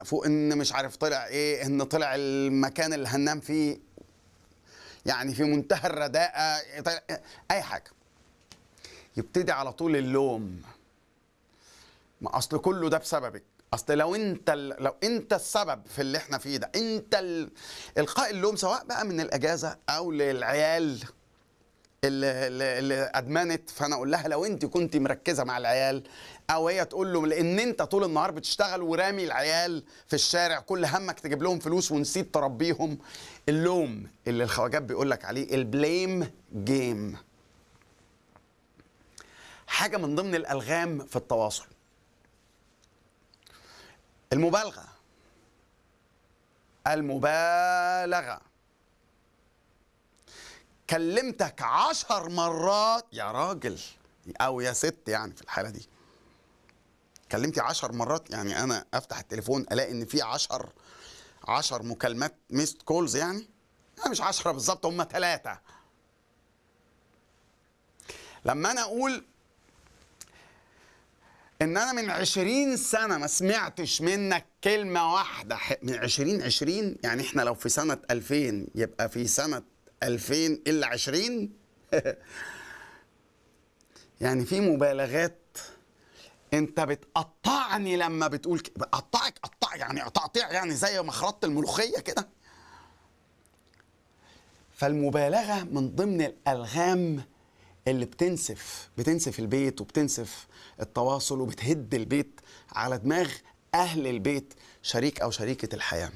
فوق ان مش عارف طلع ايه ان طلع المكان اللي هننام فيه يعني في منتهى الرداءة طلع اي حاجة يبتدي على طول اللوم ما اصل كله ده بسببك اصل لو انت ال- لو انت السبب في اللي احنا فيه ده انت ال- القاء اللوم سواء بقى من الاجازه او للعيال اللي, اللي, اللي ادمنت فانا اقول لها لو انت كنت مركزه مع العيال او هي تقول له لان انت طول النهار بتشتغل ورامي العيال في الشارع كل همك تجيب لهم فلوس ونسيت تربيهم اللوم اللي الخواجات بيقول لك عليه البليم جيم حاجه من ضمن الالغام في التواصل المبالغه المبالغه كلمتك عشر مرات يا راجل او يا ست يعني في الحاله دي كلمتي عشر مرات يعني انا افتح التليفون الاقي ان في عشر عشر مكالمات ميست كولز يعني يعني مش عشرة بالظبط هم ثلاثة لما انا اقول ان انا من عشرين سنة ما سمعتش منك كلمة واحدة ح- من عشرين عشرين يعني احنا لو في سنة الفين يبقى في سنة الفين الا عشرين يعني في مبالغات انت بتقطعني لما بتقول ك... بقطعك قطع يعني تقطيع يعني زي مخرطة الملوخية كده فالمبالغة من ضمن الألغام اللي بتنسف بتنسف البيت وبتنسف التواصل وبتهد البيت على دماغ أهل البيت شريك أو شريكة الحياة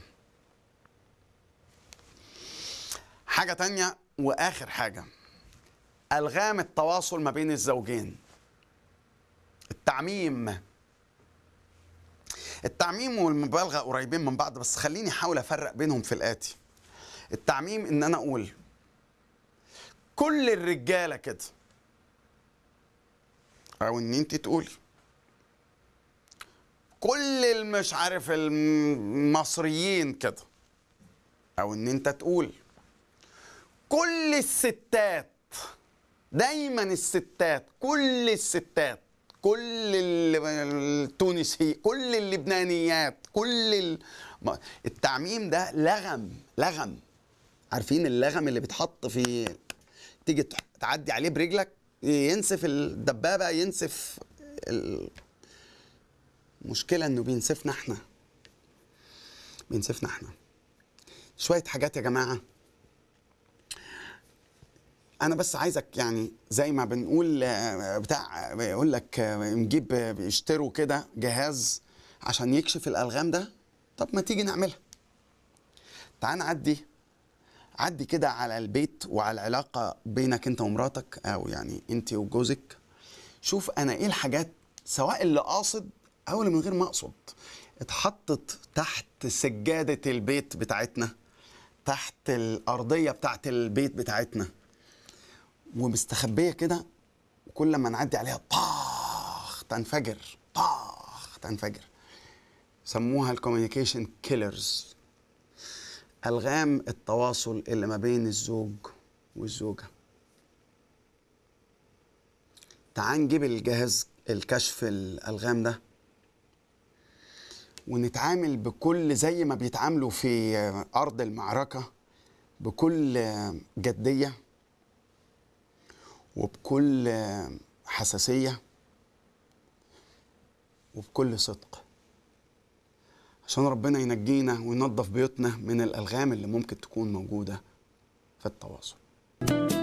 حاجة تانية وآخر حاجة ألغام التواصل ما بين الزوجين التعميم التعميم والمبالغة قريبين من بعض بس خليني أحاول أفرق بينهم في الآتي التعميم إن أنا أقول كل الرجالة كده أو إن أنت تقولي كل المش عارف المصريين كده أو إن أنت تقول كل الستات دايما الستات كل الستات كل ال- التونسي كل اللبنانيات كل ال... ما- التعميم ده لغم لغم عارفين اللغم اللي بيتحط في تيجي تح- تعدي عليه برجلك ينسف الدبابة ينسف ال- المشكلة انه بينسفنا احنا بينسفنا احنا شوية حاجات يا جماعة انا بس عايزك يعني زي ما بنقول آه، بتاع بيقول لك آه، نجيب آه، بيشتروا كده جهاز عشان يكشف الالغام ده طب ما تيجي نعملها تعال نعدي عدي كده على البيت وعلى العلاقه بينك انت ومراتك او يعني انت وجوزك شوف انا ايه الحاجات سواء اللي قاصد او اللي من غير ما اقصد اتحطت تحت سجاده البيت بتاعتنا تحت الارضيه بتاعت البيت بتاعتنا ومستخبيه كده وكل ما نعدي عليها طاخ تنفجر طاخ تنفجر سموها الكوميونيكيشن كيلرز الغام التواصل اللي ما بين الزوج والزوجه تعال نجيب الجهاز الكشف الالغام ده ونتعامل بكل زي ما بيتعاملوا في ارض المعركه بكل جديه وبكل حساسية وبكل صدق عشان ربنا ينجينا وينظف بيوتنا من الألغام اللي ممكن تكون موجودة في التواصل